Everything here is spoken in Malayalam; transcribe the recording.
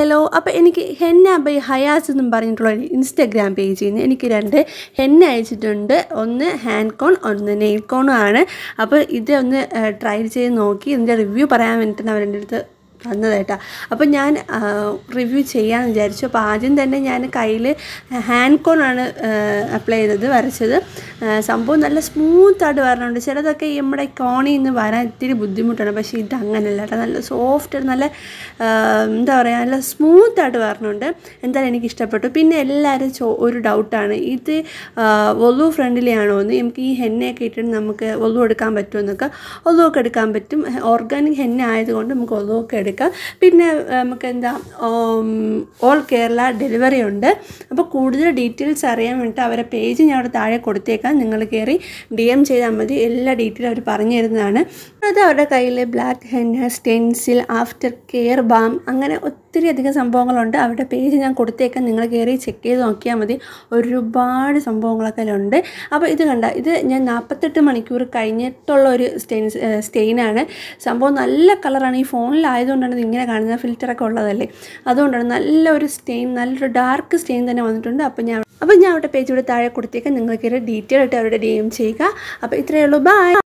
ഹലോ അപ്പോൾ എനിക്ക് ഹെന്ന ബൈ ഹയാസ് എന്നും പറഞ്ഞിട്ടുള്ള ഒരു ഇൻസ്റ്റഗ്രാം പേജിൽ നിന്ന് എനിക്ക് രണ്ട് ഹെന്ന അയച്ചിട്ടുണ്ട് ഒന്ന് ഹാൻഡ് കോൺ ഒന്ന് നെയിൽ കോണും ആണ് അപ്പോൾ ഇത് ഒന്ന് ട്രൈ ചെയ്ത് നോക്കി ഇതിൻ്റെ റിവ്യൂ പറയാൻ വേണ്ടിയിട്ടാണ് അവരുടെ അടുത്ത് തന്നതേട്ടാ അപ്പോൾ ഞാൻ റിവ്യൂ ചെയ്യാമെന്ന് വിചാരിച്ചു അപ്പോൾ ആദ്യം തന്നെ ഞാൻ കയ്യിൽ ഹാൻഡ് കോണാണ് അപ്ലൈ ചെയ്തത് വരച്ചത് ആ, സംഭവം നല്ല സ്മൂത്തായിട്ട് വരണുണ്ട് ചിലതൊക്കെ ഈ നമ്മുടെ കോണിൽ നിന്ന് വരാൻ ഇത്തിരി ബുദ്ധിമുട്ടാണ് പക്ഷേ ഇത് അങ്ങനെയല്ല കേട്ടോ നല്ല സോഫ്റ്റ് നല്ല ആ, എന്താ പറയുക നല്ല സ്മൂത്തായിട്ട് വരണുണ്ട് എന്തായാലും എനിക്ക് ഇഷ്ടപ്പെട്ടു പിന്നെ എല്ലാവരും ചോ ഒരു ഡൗട്ടാണ് ഇത് ഒലു ഫ്രണ്ട്ലി ആണോ എന്ന് നമുക്ക് ഈ ഹെന്നയൊക്കെ ഇട്ടിട്ട് നമുക്ക് ഒലു എടുക്കാൻ പറ്റുമെന്നൊക്കെ ഒലു ഒക്കെ എടുക്കാൻ പറ്റും ഓർഗാനിക് ഹെന്ന ആയതുകൊണ്ട് നമുക്ക് ഒലു ഒക്കെ എടുക്കാം പിന്നെ ആ, നമുക്ക് എന്താ ഓൾ കേരള ഡെലിവറി ഉണ്ട് അപ്പോൾ കൂടുതൽ ഡീറ്റെയിൽസ് അറിയാൻ വേണ്ടിയിട്ട് അവരെ പേജ് ഞാൻ അവിടെ താഴെ കൊടുത്തേക്കാം നിങ്ങൾ കയറി ഡി എം ചെയ്താൽ മതി എല്ലാ ഡീറ്റെയിലും അവർ പറഞ്ഞു തരുന്നതാണ് അത് അവരുടെ കയ്യിൽ black henna stencil aftercare balm അങ്ങനെ ഒത്തിരി അധികം സംഭവങ്ങളുണ്ട് അവരുടെ പേജ് ഞാൻ കൊടുത്തേക്കാം നിങ്ങൾ കയറി ചെക്ക് ചെയ്ത് നോക്കിയാൽ മതി ഒരുപാട് സംഭവങ്ങളൊക്കെ അതിലുണ്ട് അപ്പോൾ ഇത് കണ്ട ഇത് ഞാൻ നാൽപ്പത്തെട്ട് മണിക്കൂർ കഴിഞ്ഞിട്ടുള്ള ഒരു സ്റ്റെയിൻസ് സ്റ്റെയിനാണ് സംഭവം നല്ല കളറാണ് ഈ ഫോണിലായതുകൊണ്ടാണ് ഇത് ഇങ്ങനെ കാണുന്നത് ഫിൽറ്ററൊക്കെ ഉള്ളതല്ലേ അതുകൊണ്ടാണ് നല്ല ഒരു സ്റ്റെയിൻ നല്ലൊരു ഡാർക്ക് സ്റ്റെയിൻ തന്നെ വന്നിട്ടുണ്ട് അപ്പോൾ ഞാൻ അപ്പോൾ ഞാൻ അവരുടെ പേജ് ഇവിടെ താഴെ കൊടുത്തേക്കാം നിങ്ങൾ കയറി ഡീറ്റെയിൽ ആയിട്ട് അവരുടെ ഡി എം ചെയ്യുക അപ്പോൾ ഇത്രയേ ഉള്ളൂ ബൈ